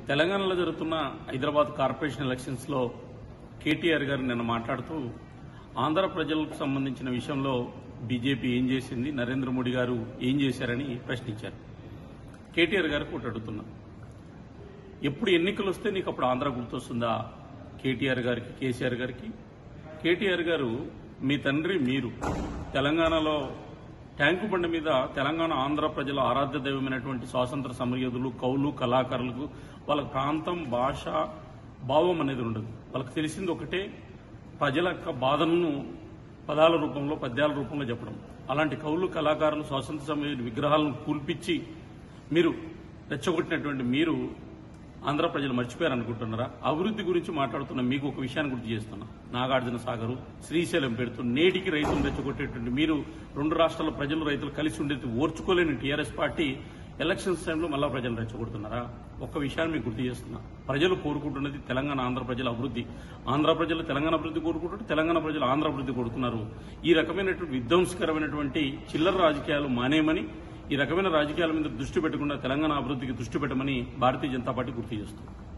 తెలంగాణలో జరుగుతున్న Hyderabad corporation elections లో కేటీఆర్ గారు నిన్న మాట్లాడుతూ ఆంధ్ర ప్రజలకు సంబంధించిన విషయంలో బీజేపీ ఏం చేసింది నరేంద్ర మోడీ గారు ఏం చేశారని ప్రశ్నించారు కేటీఆర్ గారికి ఒకటి అడుగుతున్నా ఎప్పుడు ఎన్నికలు వస్తే నీకు అప్పుడు ఆంధ్ర గుర్తొస్తుందా కేటీఆర్ గారికి కేసీఆర్ గారికి కేటీఆర్ గారు మీ తండ్రి మీరు తెలంగాణలో ట్యాంకు బండి మీద తెలంగాణ ఆంధ్ర ప్రజల ఆరాధ్య దైవమైనటువంటి స్వాతంత్ర సమరయోధులు కవులు కళాకారులకు వాళ్ళ ప్రాంతం భాష భావం అనేది ఉండదు వాళ్ళకి తెలిసింది ఒకటే ప్రజల యొక్క బాధలను పదాల రూపంలో పద్యాల రూపంలో చెప్పడం అలాంటి కవులు కళాకారులు స్వాతంత్ర సమయ విగ్రహాలను కూల్పించి మీరు రెచ్చగొట్టినటువంటి మీరు ఆంధ్ర ప్రజలు మర్చిపోయారు అనుకుంటున్నారా అభివృద్ధి గురించి మాట్లాడుతున్న మీకు ఒక విషయాన్ని గుర్తు చేస్తున్నా నాగార్జున సాగరు శ్రీశైలం పెడుతూ నేటికి రైతులు రెచ్చగొట్టేటువంటి మీరు రెండు రాష్ట్రాల ప్రజలు రైతులు కలిసి ఉండేది ఓర్చుకోలేని టీఆర్ఎస్ పార్టీ ఎలక్షన్స్ టైంలో మళ్ళా ప్రజలు రెచ్చగొడుతున్నారా ఒక్క విషయాన్ని మీకు గుర్తు చేస్తున్నా ప్రజలు కోరుకుంటున్నది తెలంగాణ ఆంధ్ర ప్రజల అభివృద్ధి ఆంధ్ర ప్రజలు తెలంగాణ అభివృద్ధి కోరుకుంటుంటే తెలంగాణ ప్రజలు ఆంధ్ర అభివృద్ధి కోరుతున్నారు ఈ రకమైనటువంటి విధ్వంసకరమైనటువంటి చిల్లర రాజకీయాలు మానేయమని ఈ రకమైన రాజకీయాల మీద దృష్టి పెట్టకుండా తెలంగాణ అభివృద్ధికి దృష్టి పెట్టమని భారతీయ జనతా పార్టీ గుర్తు చేస్తుంది